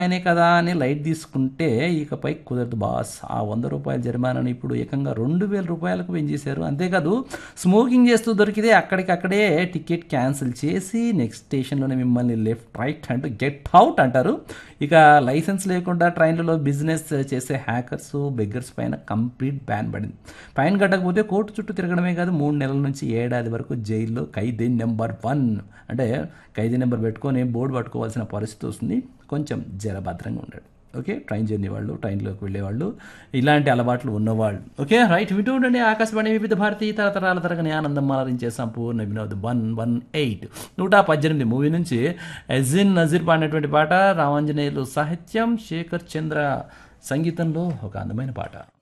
ఆయనే కదా అని లైట్ తీసుకుంటే ఇకపై కుదరదు బాస్ ఆ వంద రూపాయల జరిమానాను ఇప్పుడు ఏకంగా రెండు వేల రూపాయలకు పెంచేశారు అంతేకాదు స్మోకింగ్ చేస్తూ దొరికితే అక్కడికక్కడే టికెట్ క్యాన్సిల్ చేసి నెక్స్ట్ స్టేషన్లోనే మిమ్మల్ని లెఫ్ట్ రైట్ అంటూ గెట్ అవుట్ అంటారు ఇక లైసెన్స్ లేకుండా ట్రైన్లలో బిజినెస్ చేసే హ్యాకర్స్ బెగ్గర్స్ పైన కంప్లీట్ బ్యాన్ పడింది ఫైన్ కట్టకపోతే కోర్టు చుట్టూ తిరగడమే కాదు మూడు నెలల నుంచి ఏడాది వరకు జైల్లో ఖైదీ నెంబర్ వన్ అంటే ఖైదీ నెంబర్ పెట్టుకొని బోర్డు పట్టుకోవాల్సిన పరిస్థితి వస్తుంది కొంచెం జరభద్రంగా ఉండాడు ఓకే ట్రైన్ జర్నీ వాళ్ళు ట్రైన్లోకి వెళ్ళేవాళ్ళు ఇలాంటి అలవాట్లు ఉన్నవాళ్ళు ఓకే రైట్ వింటూ ఉండండి ఆకాశవాణి వివిధ భారతి తరతరాల తరగని ఆనందం మాలరించే సంపూర్ణ వినోద్ వన్ వన్ ఎయిట్ నూట పద్దెనిమిది మూవీ నుంచి ఎజిన్ నజీర్ పాడినటువంటి పాట రామాంజనేయులు సాహిత్యం శేఖర్ చంద్ర సంగీతంలో ఒక అందమైన పాట